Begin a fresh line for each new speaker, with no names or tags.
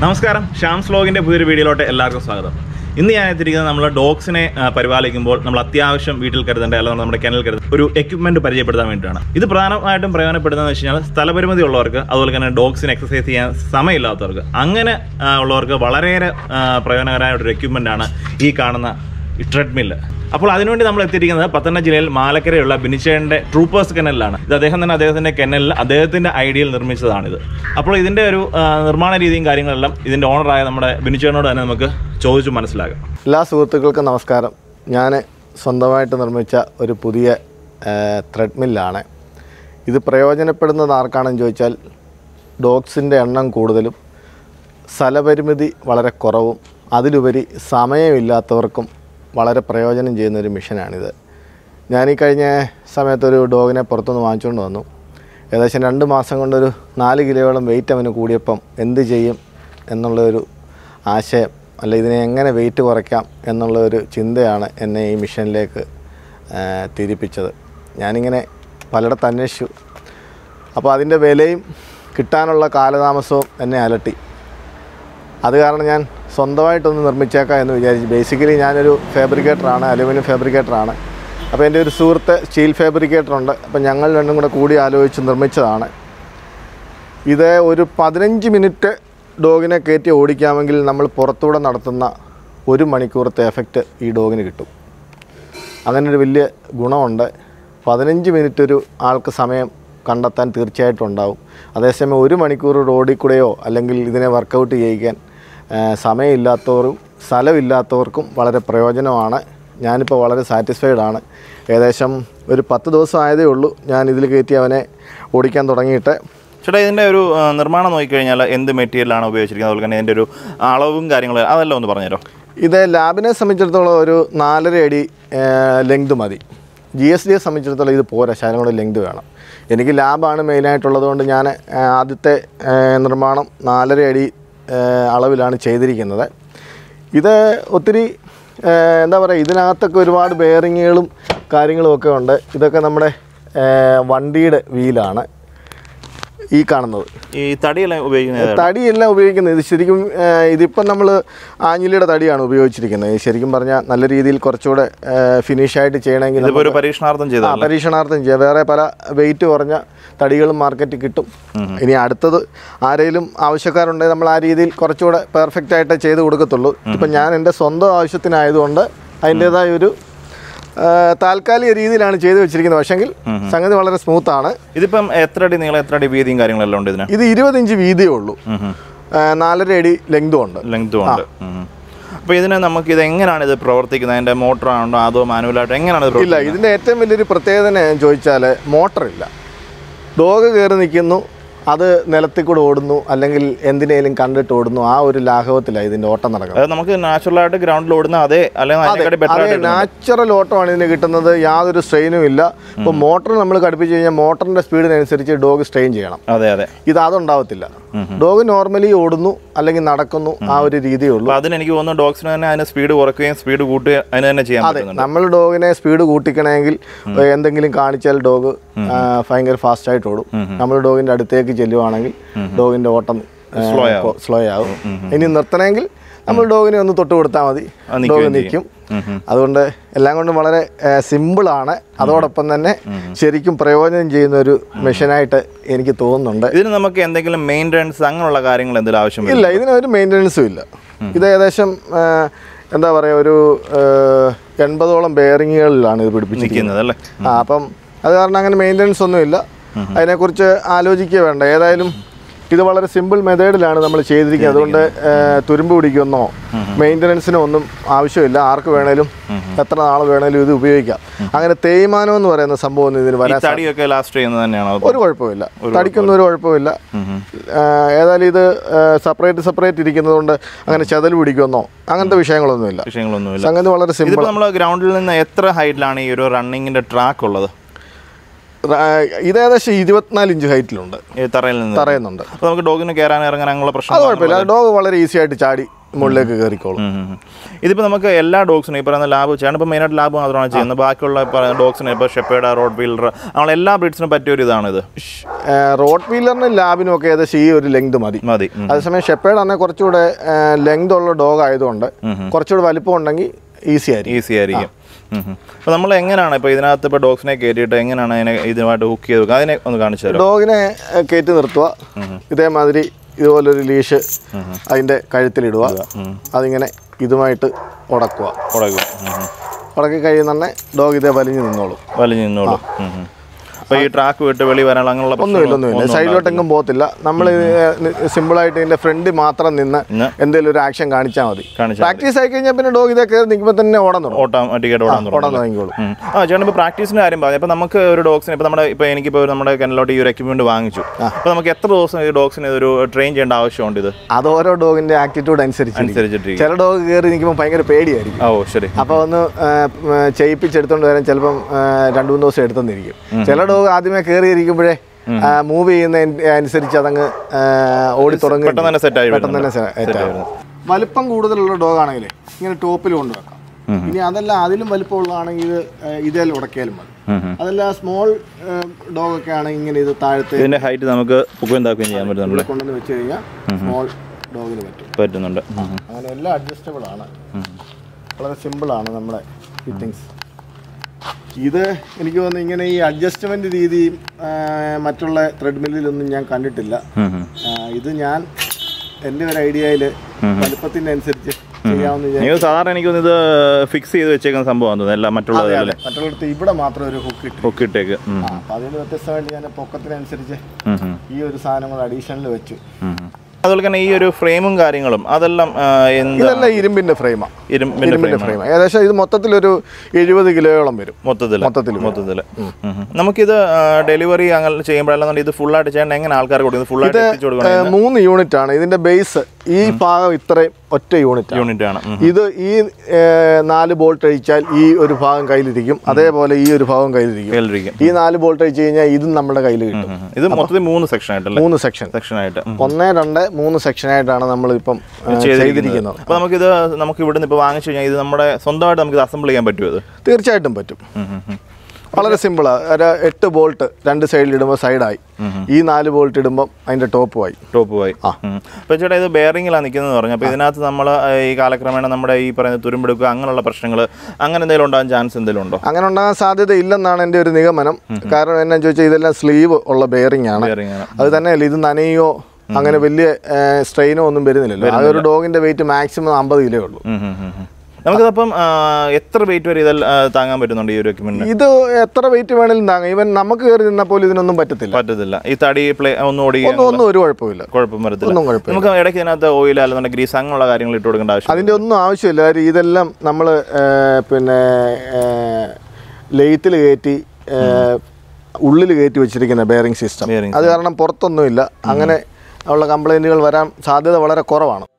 നമസ്കാരം ഷ്യാംസ് വ്ലോഗിൻ്റെ പുതിയൊരു വീഡിയോയിലോട്ട് എല്ലാവർക്കും സ്വാഗതം ഇന്ന് ഞാൻ എത്തിയിരിക്കുന്നത് നമ്മൾ ഡോഗ്സിനെ ആ, പരിപാലിക്കുമ്പോൾ നമ്മൾ അത്യാവശ്യം വീട്ടിൽ കരുതേണ്ട അല്ലെങ്കിൽ നമ്മുടെ കിണൽ കരുതേണ്ട ഒരു എക്യുപ്മെന്റ് പരിചയപ്പെടുത്താൻ വേണ്ടിയിട്ടാണ് ഇത് പ്രധാനമായിട്ടും പ്രയോജനപ്പെടുന്നതെന്ന് വെച്ച് കഴിഞ്ഞാൽ സ്ഥലപരിമിതി ഉള്ളവർക്ക് അതുപോലെ തന്നെ ഡോഗ്സിന് എക്സസൈസ് ചെയ്യാൻ സമയമില്ലാത്തവർക്ക് അങ്ങനെ ആ, ഉള്ളവർക്ക് വളരെയേറെ ആ, പ്രയോജനകരമായ ഒരു എക്യുപ്മെന്റ് ആണ് ഈ കാണുന്ന ഈ ട്രെഡ്മില്ല് അപ്പോൾ അതിനുവേണ്ടി നമ്മൾ എത്തിയിരിക്കുന്നത് പത്തനംതിട്ട ജില്ലയിൽ മാലക്കരയുള്ള ബിനിച്ചേന്റെ ട്രൂപ്പേഴ്സ് കെനലിലാണ് ഇത് അദ്ദേഹം തന്നെ അദ്ദേഹത്തിന്റെ കെനലിൽ അദ്ദേഹത്തിന്റെ ഐഡിയയിൽ നിർമ്മിച്ചതാണിത് അപ്പോൾ ഇതിന്റെ ഒരു ആ, നിർമ്മാണ രീതിയും കാര്യങ്ങളെല്ലാം ഇതിന്റെ ഓണറായ നമ്മുടെ ബിനിച്ചേനോട് തന്നെ നമുക്ക് ചോദിച്ചു മനസ്സിലാക്കാം
എല്ലാ സുഹൃത്തുക്കൾക്കും നമസ്കാരം ഞാൻ സ്വന്തമായിട്ട് നിർമ്മിച്ച ഒരു പുതിയ ത്രെഡ് മില്ലാണ് ഇത് പ്രയോജനപ്പെടുന്നത് ആർക്കാണെന്ന് ചോദിച്ചാൽ ഡോഗ്സിൻ്റെ എണ്ണം കൂടുതലും സ്ഥലപരിമിതി വളരെ കുറവും അതിലുപരി സമയമില്ലാത്തവർക്കും വളരെ പ്രയോജനം ചെയ്യുന്ന ഒരു മിഷനാണിത് ഞാൻ ഈ കഴിഞ്ഞ സമയത്തൊരു ഡോഗിനെ പുറത്തുനിന്ന് വാങ്ങിച്ചുകൊണ്ട് വന്നു ഏകദേശം രണ്ട് മാസം കൊണ്ടൊരു നാല് കിലോയോളം വെയിറ്റ് അവന് കൂടിയപ്പം എന്ത് ചെയ്യും എന്നുള്ള ഒരു ആശയം അല്ല ഇതിനെ എങ്ങനെ വെയിറ്റ് കുറയ്ക്കാം എന്നുള്ള ഒരു ചിന്തയാണ് എന്നെ ഈ മിഷനിലേക്ക് ആ, തിരിപ്പിച്ചത് ഞാനിങ്ങനെ പലയിടത്ത് അന്വേഷിച്ചു അപ്പോൾ അതിൻ്റെ വിലയും കിട്ടാനുള്ള കാലതാമസവും എന്നെ അലട്ടി അത് കാരണം ഞാൻ സ്വന്തമായിട്ടൊന്ന് നിർമ്മിച്ചേക്കാം എന്ന് വിചാരിച്ചു ബേസിക്കലി ഞാനൊരു ഫാബ്രിക്കേറ്ററാണ് അലുമിനിയം ഫാബ്രിക്കേറ്ററാണ് അപ്പോൾ എൻ്റെ ഒരു സുഹൃത്ത് സ്റ്റീൽ ഫാബ്രിക്കേറ്റർ ഉണ്ട് അപ്പോൾ ഞങ്ങൾ രണ്ടും കൂടെ കൂടി ആലോചിച്ച് നിർമ്മിച്ചതാണ് ഇത് ഒരു പതിനഞ്ച് മിനിറ്റ് ഡോഗിനെ കയറ്റി ഓടിക്കാമെങ്കിൽ നമ്മൾ പുറത്തൂടെ നടത്തുന്ന ഒരു മണിക്കൂറത്തെ എഫക്റ്റ് ഈ ഡോഗിന് കിട്ടും അങ്ങനെ ഒരു വലിയ ഗുണമുണ്ട് പതിനഞ്ച് മിനിറ്റ് ഒരു ആൾക്ക് സമയം കണ്ടെത്താൻ തീർച്ചയായിട്ടും ഉണ്ടാവും അതേസമയം ഒരു മണിക്കൂർ റോഡിൽ കൂടെയോ അല്ലെങ്കിൽ ഇതിനെ വർക്കൗട്ട് ചെയ്യിക്കാൻ ആ, സമയമില്ലാത്തവരും സ്ഥലമില്ലാത്തവർക്കും വളരെ പ്രയോജനമാണ് ഞാനിപ്പോൾ വളരെ സാറ്റിസ്ഫൈഡ് ആണ് ഏകദേശം ഒരു പത്ത് ദിവസം ആയതേ ഉള്ളൂ ഞാൻ ഇതിൽ കയറ്റി അവനെ ഓടിക്കാൻ തുടങ്ങിയിട്ട്
ചേട്ടാ ഇതിന്റെ ഒരു ആ, നിർമ്മാണം നോക്കിക്കഴിഞ്ഞാൽ എന്ത് മെറ്റീരിയലാണ് ഉപയോഗിച്ചിരിക്കുന്നത് അതുപോലെ തന്നെ ഇതിന്റെ ഒരു അളവും കാര്യങ്ങളും അതെല്ലാം ഒന്ന് പറഞ്ഞുതരോ
ഇത് ലാബിനെ സംബന്ധിച്ചിടത്തോളം ഒരു നാലര അടി ലെങ്ത് മതി ജി എസ് ഡിയെ സംബന്ധിച്ചിടത്തോളം ഇത് പോരാ ശകലം കൂടെ ലെങ്ത് വേണം എനിക്ക് ലാബാണ് മെയിനായിട്ടുള്ളത് കൊണ്ട് ഞാൻ ആ, ആദ്യത്തെ ആ, നിർമ്മാണം നാലര അടി ആ, അളവിലാണ് ചെയ്തിരിക്കുന്നത് ഇത് ഒത്തിരി ആ, എന്താ പറയുക ഇതിനകത്തൊക്കെ ഒരുപാട് ബെയറിങ്ങുകളും കാര്യങ്ങളും ഒക്കെ ഉണ്ട് ഇതൊക്കെ നമ്മുടെ ആ, വണ്ടിയുടെ വീലാണ് ഈ കാണുന്നത്
ഈ തടിയെല്ലാം ഉപയോഗിക്കുന്നത് ഏതാണ്?
തടിയെല്ലാം ഉപയോഗിക്കുന്നത് ഇത് ശരിക്കും ആ, ഇതിപ്പം നമ്മൾ ആഞ്ഞിലിയുടെ തടിയാണ് ഉപയോഗിച്ചിരിക്കുന്നത് ശരിക്കും പറഞ്ഞാൽ നല്ല രീതിയിൽ കുറച്ചുകൂടെ ഫിനിഷായിട്ട് ചെയ്യണമെങ്കിൽ
ഇതിപ്പോ ഒരു പരീക്ഷണാർത്ഥം
ആ,
ചെയ്തതാണ്
പരീക്ഷണാർത്ഥം ചെയ്യാം വേറെ പല വെയിറ്റ് കുറഞ്ഞ തടികളും മാർക്കറ്റിൽ കിട്ടും ഇനി അടുത്തത് ആരെങ്കിലും ആവശ്യക്കാരുണ്ടെങ്കിൽ നമ്മൾ ആ രീതിയിൽ കുറച്ചുകൂടെ പെർഫെക്റ്റ് ആയിട്ട് ചെയ്ത് കൊടുക്കത്തുള്ളൂ ഇപ്പം ഞാൻ എൻ്റെ സ്വന്തം ആവശ്യത്തിനായതുകൊണ്ട് അതിൻ്റേതായ ഒരു ആ, താൽക്കാലിക രീതിയിലാണ് ചെയ്തു വെച്ചിരിക്കുന്നത് പക്ഷെങ്കിൽ സംഗതി വളരെ സ്മൂത്താണ്
ഇതിപ്പം എത്ര അടി നീളം എത്ര അടി വീതിയും കാര്യങ്ങളെല്ലാം ഉണ്ട് ഇതിന്
ഇത് ഇരുപത് ഇഞ്ച് വീതിയേ ഉള്ളൂ ആ, നാലര അടി ലെങ്തും ഉണ്ട്
ലെങ്തും ഉണ്ട് അപ്പോൾ ഇതിന് നമുക്ക് ഇത് എങ്ങനെയാണ് ഇത് പ്രവർത്തിക്കുന്നത് അതിന്റെ മോട്ടർ ആണോ അതോ മാനുവലായിട്ട് എങ്ങനെയാണ് ഇത്
ഇല്ല ഇതിൻ്റെ ഏറ്റവും വലിയൊരു പ്രത്യേകത തന്നെ ചോദിച്ചാൽ മോട്ടറില്ല ഡോഗ് കയറി നിൽക്കുന്നു അത് നിലത്തിൽ കൂടെ ഓടുന്നു അല്ലെങ്കിൽ എന്തിനേലും കണ്ടിട്ട് ഓടുന്നു ആ ഒരു ലാഘവത്തിലാണ് ഇതിൻ്റെ ഓട്ടം നടക്കുന്നത്
അതായത് നമുക്ക് നാച്ചുറലായിട്ട് ഗ്രൗണ്ടിൽ ഓടുന്ന അതേ അല്ലെങ്കിൽ അതിനെക്കാട്ടി ബെറ്റർ
അതെ
ആയിട്ട്
നാച്ചുറൽ ഓട്ടമാണ് ഇതിന് കിട്ടുന്നത് യാതൊരു സ്ട്രെയിനും ഇല്ല ഇപ്പോൾ മോട്ടർ നമ്മൾ ഘടിപ്പിച്ച് കഴിഞ്ഞാൽ മോട്ടറിൻ്റെ സ്പീഡിനനുസരിച്ച് ഡോഗ് സ്ട്രെയിൻ ചെയ്യണം
അതെ അതെ
ഇത് അതുണ്ടാവത്തില്ല ഡോഗ് നോർമലി ഓടുന്നു അല്ലെങ്കിൽ നടക്കുന്നു ആ ഒരു രീതിയേ ഉള്ളൂ
അപ്പോൾ അതിന് എനിക്ക് തോന്നുന്നു ഡോഗ്സിന് തന്നെ അതിന് സ്പീഡ് കുറയ്ക്കുകയും സ്പീഡ് കൂട്ടുകയും അതിന് തന്നെ ചെയ്യാൻ
അതെ
പറ്റുന്നുണ്ട്
നമ്മൾ ഡോഗിനെ സ്പീഡ് കൂട്ടിക്കണമെങ്കിൽ എന്തെങ്കിലും കാണിച്ചാൽ ഡോഗ് ഭയങ്കര ഫാസ്റ്റ് ആയിട്ട് ഓടും നമ്മൾ ഡോഗിന്റെ അടുത്തേക്ക് ചെല്ലുവാണെങ്കിൽ ഡോഗിന്റെ ഓട്ടം
Slow ആവും.
സ്ലോ ആവും ഇനി നിർത്തണമെങ്കിൽ നമ്മൾ ഡോഗിനെ ഒന്ന് തൊട്ട് കൊടുത്താൽ മതി
അത് നിൽക്കുകയും
ഡോഗ്
ചെയ്യും.
നിൽക്കും അതുകൊണ്ട് എല്ലാം കൊണ്ടും വളരെ സിമ്പിളാണ് അതോടൊപ്പം തന്നെ ശരിക്കും പ്രയോജനം ചെയ്യുന്ന ഒരു മെഷീനായിട്ട് എനിക്ക് തോന്നുന്നുണ്ട്
ഇതിന് നമുക്ക് എന്തെങ്കിലും മെയിൻ്റനൻസ് അങ്ങനെയുള്ള കാര്യങ്ങൾ എന്തെങ്കിലും ആവശ്യം വരും
ഇല്ല ഇതിന് ഒരു മെയിൻ്റനൻസും ഇല്ല ഇത് ഏകദേശം ആ, എന്താ പറയുക ഒരു ആ, എൺപതോളം ബെയറിങ്ങുകളിലാണ് ഇത് പിടിപ്പിച്ചിരിക്കുന്നത്
നിൽക്കുന്നത് അല്ലേ
ആ അപ്പം അത് കാരണം അങ്ങനെ മെയിൻ്റനൻസ് ഒന്നുമില്ല അതിനെക്കുറിച്ച് ആലോചിക്കുക വേണ്ട ഏതായാലും ഇത് വളരെ സിമ്പിൾ മെത്തേഡിലാണ് നമ്മൾ ചെയ്തിരിക്കുന്നത് അതുകൊണ്ട് ആ, തുരുമ്പ് പിടിക്കുന്നോ മെയിൻ്റനൻസിനോ ഒന്നും ആവശ്യമില്ല ആർക്ക് വേണേലും എത്ര നാൾ വേണേലും ഇത് ഉപയോഗിക്കാം അങ്ങനെ തേയ്മാനം എന്ന് പറയുന്ന സംഭവം ഒന്നും ഇതിന്
ഈ
വരാൻ
തടിയൊക്കെ ലാസ്റ്റ് ചെയ്യുന്നത് തന്നെയാണോ
ഒരു കുഴപ്പമില്ല തടിക്കൊന്നും ഒരു കുഴപ്പമില്ല ആ, ഏതായാലും ഇത് സെപ്പറേറ്റ് സെപ്പറേറ്റ് ഇരിക്കുന്നതുകൊണ്ട് അങ്ങനെ ചെതൽ പിടിക്കുമെന്നോ അങ്ങനത്തെ വിഷയങ്ങളൊന്നുമില്ല
വിഷയങ്ങളൊന്നുമില്ല
സംഗതി വളരെ സിമ്പിൾ
ഇതിപ്പോൾ നമ്മൾ ഗ്രൗണ്ടിൽ നിന്ന് എത്ര ഹൈറ്റിലാണ് ഈ ഒരു റണ്ണിങ്ങിന്റെ ട്രാക്ക് ഉള്ളത്
ഇത് ഏകദേശം ഇരുപത്തിനാല് ഇഞ്ച് ഹൈറ്റിലുണ്ട്
ഈ തറയിൽ നിന്ന്
തറയുന്നുണ്ട്
അപ്പോൾ നമുക്ക് ഡോഗിന് കയറാൻ ഇറങ്ങാൻ അങ്ങനെയുള്ള
അത്
പ്രശ്നം
കുഴപ്പമില്ല ഡോഗ് വളരെ ഈസി ആയിട്ട് ചാടി മുകളിലേക്ക് കയറിക്കോളും
ഉം ഉം ഉം. ഇതിപ്പോ നമുക്ക് എല്ലാ ഡോഗ്സിനും ഈ പറയുന്ന ലാബ് ചെയ്യണം ഇപ്പോൾ മെയിനായിട്ട് ലാബ് മാത്രമാണ് ചെയ്യുന്നത് ബാക്കിയുള്ള ഡോഗ്സിന് ഇപ്പോൾ ഷെപ്പേഡ് റോഡ് വീലർ അങ്ങനെ എല്ലാ ബ്രീഡ്സിനും പറ്റിയ ഒരു ഇതാണ് ഇത്
റോഡ് വീലറിനും ലാബിനും ഒക്കെ ഏകദേശം ഈ ഒരു ലെങ്ത് മതി
മതി ഉം.
അതേസമയം ഷെപ്പേഡ് ആണെങ്കിൽ കുറച്ചുകൂടെ ലെങ്ത് ഉള്ള ഡോഗ് ആയതുകൊണ്ട് കുറച്ചുകൂടെ വലിപ്പം ഉണ്ടെങ്കിൽ ഈസി ആയിരിക്കും
ഈസി ആയിരിക്കും അപ്പോൾ നമ്മൾ എങ്ങനെയാണ് ഇപ്പോൾ ഇതിനകത്ത് ഇപ്പോൾ ഡോഗ്സിനെ കയറ്റിയിട്ട് എങ്ങനെയാണ് അതിനെ ഇതുമായിട്ട് ഹുക്ക് ചെയ്ത് വെക്കുക അതിനെ ഒന്ന് കാണിച്ചു തരാം
ഡോഗിനെ ഏഹ്, കയറ്റി നിർത്തുക ഇതേമാതിരി ഇതുപോലൊരു ലീഷ് അതിൻ്റെ കഴുത്തിലിടുക അതിങ്ങനെ ഇതുമായിട്ട് ഉടക്കുക
ഉടക്കും ഉം ഉം.
ഉടക്കി കഴിയുന്ന തന്നെ ഡോഗ് ഇതേ വലിഞ്ഞു നിന്നോളും
വലിഞ്ഞു നിന്നോളൂ അപ്പോൾ ഈ ട്രാക്ക് വിട്ട് വെളി വരാനുള്ള അങ്ങനെയുള്ള
ഒന്നുമില്ല ഒന്നുമില്ല സൈഡിലോട്ടെങ്കിലും പോകത്തില്ല നമ്മൾ സിമ്പിളായിട്ട് ഇതിൻ്റെ ഫ്രണ്ട് മാത്രം നിന്ന്
ഇന്ന്
എന്തെങ്കിലും ഒരു ആക്ഷൻ കാണിച്ചാൽ മതി
കാണിച്ചാൽ
പ്രാക്ടീസ് ആയി കഴിഞ്ഞാൽ പിന്നെ ഡോഗ് ഇതേ കയറി നിൽക്കുമ്പോൾ തന്നെ ഓടാൻ തുടങ്ങും
ഓട്ടോമാറ്റിക്കായിട്ട് ഓടാൻ തുടങ്ങും
ഓടാൻ തുടങ്ങിക്കോളും
ഉം. ആ ചേട്ടൻ ഇപ്പോൾ പ്രാക്ടീസിൻ്റെ കാര്യം പറഞ്ഞു അപ്പോൾ നമുക്ക് ഒരു ഡോഗ്സിന് ഇപ്പോൾ നമ്മുടെ ഇപ്പോൾ എനിക്കിപ്പോൾ നമ്മുടെ കെനലോട്ട് ഈ ഒരു എക്യുപ്മെൻറ്റ് വാങ്ങിച്ചു അപ്പോൾ നമുക്ക് എത്ര ദിവസം ഈ ഡോഗ്സിന് ഇതൊരു ട്രെയിൻ ചെയ്യേണ്ട ആവശ്യമുണ്ട് ഇത്
അത് ഓരോ ഡോഗിൻ്റെ ആറ്റിറ്റ്യൂഡ് അനുസരിച്ച്
അനുസരിച്ചിട്ട്
ചില ഡോഗ് കയറി നിൽക്കുമ്പോൾ ഭയങ്കര പേടിയായിരിക്കും
ഓ ശരി
അപ്പോൾ ഒന്ന് ആ, ഉം, ചെയ്യിപ്പിച്ചെടുത്തോണ്ട് വരാൻ ചിലപ്പം ആ, രണ്ട് മൂന്ന് ദിവസം എടുത്തെന്നിരിക്കും ചില ഡോഗ് ആദ്യമേ കയറിയിരിക്കുമ്പോഴേ മൂവ് ചെയ്യുന്ന അനുസരിച്ച് അതങ്ങ് ആ, ഓടി തുടങ്ങി
പെട്ടെന്ന് തന്നെ സെറ്റ് ആയി
പെട്ടെന്ന് തന്നെ set ആവും. വലിപ്പം കൂടുതലുള്ള ഡോഗ് ആണെങ്കിലേ ഇങ്ങനെ ടോപ്പിൽ കൊണ്ടുവെക്കാം ഇനി അതല്ല അതിലും വലിപ്പമുള്ളതാണെങ്കിൽ ഇത് ആ, ഇതേൽ ഉടക്കിയാലും മതി അതല്ല സ്മോൾ ഡോഗ് ഒക്കെ ആണെങ്കിൽ ഇങ്ങനെ ഇത് താഴത്തെ
ഇതിന്റെ ഹൈറ്റ് നമുക്ക് പൊക്കുകയും താക്കുകയും ചെയ്യാൻ പറ്റുന്നുണ്ട്
ഇവിടെ കൊണ്ടുവന്ന് വെച്ച് കഴിഞ്ഞാൽ സ്മോൾ ഡോഗിന് പറ്റും
പറ്റുന്നുണ്ട് ഉം, ഉം.
അങ്ങനെ എല്ലാം അഡ്ജസ്റ്റബിൾ ആണ് വളരെ സിമ്പിളാണ് നമ്മുടെ ഫിറ്റിങ്സ് ഇത് എനിക്ക് തോന്നുന്നു ഇങ്ങനെ ഈ അഡ്ജസ്റ്റ്മെന്റ് രീതിയും ആ, മറ്റുള്ള ത്രെഡ്മില്ലിലൊന്നും ഞാൻ കണ്ടിട്ടില്ല
ഉം, ഉം.
ആ, ഇത് ഞാൻ എൻ്റെ ഒരു ഐഡിയയിൽ വലുപ്പത്തിൻ്റെ അനുസരിച്ച് ചെയ്യാമെന്ന് വിചാരിച്ചു
നിങ്ങൾ സാധാരണ എനിക്ക് തോന്നുന്നു ഇത് ഫിക്സ് ചെയ്ത് വെച്ചേക്കുന്ന സംഭവം തോന്നുന്നു എല്ലാം മറ്റുള്ളതല്ലേ
മറ്റുള്ളിടത്ത് ഇവിടെ മാത്രം ഒരു ഹുക്ക് ഇട്ടു
ഒക്കെ ഇട്ടേക്ക് ഉം,
ആ അപ്പം അതിന് വ്യത്യസ്തമായിട്ട് ഞാൻ പൊക്കത്തിനനുസരിച്ച്
ഉം, ഉം,
ഈ ഒരു സാധനം കൂടെ അഡീഷണൽ വെച്ചു
ഉം, ഉം. അതുപോലെ തന്നെ ഈ ഒരു ഫ്രെയിമും കാര്യങ്ങളും അതെല്ലാം ആ, എന്താ
ഇതെല്ലാം ഇരുമ്പിൻ്റെ ഫ്രെയിമാണ്
ഇരുമ്പിന്റെ
ഇരുമ്പിൻ്റെ
ഫ്രെയിം
ഫ്രെയിം ഏകദേശം ഇത് മൊത്തത്തിലൊരു എഴുപത് കിലോയോളം വരും
മൊത്തത്തില്
മൊത്തത്തില്
മൊത്തത്തില് ഉം, ഉം. നമുക്കിത് ഡെലിവറി അങ്ങനെ ചെയ്യുമ്പോഴല്ലാന്നുണ്ടെങ്കിൽ ഇത് ഫുൾ ആയിട്ട് ചെയ്യേണ്ട എങ്ങനെ ആൾക്കാർ കൊടുക്കും ഫുൾ ആയിട്ട് എത്തിച്ചു
ഏ,
കൊടുക്കണം
മൂന്ന് യൂണിറ്റ് ആണ് ഇതിന്റെ ബേസ് ഈ ഭാഗം ഇത്രയും ഒറ്റ യൂണിറ്റ് ആണ്
യൂണിറ്റ് ആണ് ഉം.
ഇത് ഈ ഏ, നാല് ബോൾട്ട് അഴിച്ചാൽ ഈ ഒരു ഭാഗം കയ്യിലിരിക്കും അതേപോലെ ഈ ഒരു ഭാഗം കയ്യിലിരിക്കും
കേൾരിക്കും
ഈ നാല് ബോൾട്ട് അഴിച്ച് കഴിഞ്ഞാൽ ഇതും നമ്മുടെ കയ്യിൽ കിട്ടും
ഉം, ഉം. ഇത് മൊത്തത്തിൽ മൂന്ന് സെക്ഷൻ ആയിട്ടല്ലേ
മൂന്ന് സെക്ഷൻ
സെക്ഷൻ ആയിട്ട് ഉം.
ഒന്ന് രണ്ട് മൂന്ന് സെക്ഷനായിട്ടാണ് നമ്മൾ ഇപ്പം ചെയ്തിരിക്കുന്നത്
അപ്പൊ നമുക്കിത് നമുക്ക് ഇവിടുന്ന് ഇപ്പൊ വാങ്ങിച്ചു കഴിഞ്ഞാൽ ഇത് നമ്മുടെ സ്വന്തമായിട്ട് നമുക്ക് ഇത് അസംബിൾ ചെയ്യാൻ പറ്റുമോ ഇത്
തീർച്ചയായിട്ടും പറ്റും
ഉം, ഉം, ഉം.
വളരെ സിമ്പിളാണ് ഒരു എട്ട് ബോൾട്ട് രണ്ട് സൈഡിൽ ഇടുമ്പോൾ സൈഡായി ഈ നാല് ബോൾട്ട് ഇടുമ്പോൾ അതിന്റെ ടോപ്പുമായി
ടോപ്പ് പോയി അപ്പോൾ ചേട്ടാ ഇത് ബെയറിങ്ങിലാണ് നിൽക്കുന്നത് പറഞ്ഞു അപ്പോൾ ഇതിനകത്ത് നമ്മൾ ഈ കാലക്രമേണ നമ്മുടെ ഈ പറയുന്ന തുരുമ്പെടുക്കുക അങ്ങനെയുള്ള പ്രശ്നങ്ങൾ അങ്ങനെ എന്തെങ്കിലും ഉണ്ടാകാൻ ചാൻസ് എന്തെങ്കിലും ഉണ്ടോ
അങ്ങനെ ഉണ്ടാകാൻ സാധ്യത ഇല്ലെന്നാണ് എൻ്റെ ഒരു നിഗമനം കാരണം എന്നാന്ന് ചോദിച്ചാൽ ഇതെല്ലാം സ്ലീവ് ഉള്ള ബെയറിംഗ് ആണ്
ബെയറിങ് ആണ്
അത് തന്നെയല്ല ഇത് നനയോ അങ്ങനെ വലിയ സ്ട്രെയിനോ ഒന്നും വരുന്നില്ലല്ലോ ആ ഒരു ഡോഗിന്റെ വെയിറ്റ് മാക്സിമം അമ്പത് കിലോ ഉള്ളൂ
ഉം, ഉം, ഉം, ഉം. നമുക്കിതപ്പം ആ, എത്ര വെയിറ്റ് വരെ ഇതിൽ ആ, താങ്ങാൻ പറ്റുന്നുണ്ട് ഈ ഒരു എക്യുപ്മെന്റ്
ഇത് എത്ര വെയിറ്റ് വേണേലും താങ്ങാം ഇവൻ നമുക്ക് കയറി നിന്നാൽ പോലും ഇതിനൊന്നും പറ്റത്തില്ല
പറ്റത്തില്ല ഈ തടി പ്ലേ ഒന്നും ഓടി
ഒന്നും ഒന്നും ഒരു കുഴപ്പമില്ല
കുഴപ്പം വരത്തില്ല
ഒന്നും കുഴപ്പമില്ല
നമുക്ക് ഇടയ്ക്ക് ഇതിനകത്ത് ഓയിൽ അല്ലെന്നുണ്ടെങ്കിൽ ഗ്രീസ് അങ്ങനെയുള്ള കാര്യങ്ങൾ ഇട്ട് കൊടുക്കേണ്ട ആവശ്യം
അതിൻ്റെ ഒന്നും ആവശ്യമില്ല കാര്യം ഇതെല്ലാം നമ്മൾ പിന്നെ ലെയ്ത്തിൽ കയറ്റി ഉള്ളിൽ കയറ്റി വെച്ചിരിക്കുന്ന ബെയറിംഗ് സിസ്റ്റം
Bearing
അത് കാരണം പുറത്തൊന്നുമില്ല അങ്ങനെ ഉള്ള കംപ്ലൈൻറ്റുകൾ വരാൻ സാധ്യത വളരെ കുറവാണ്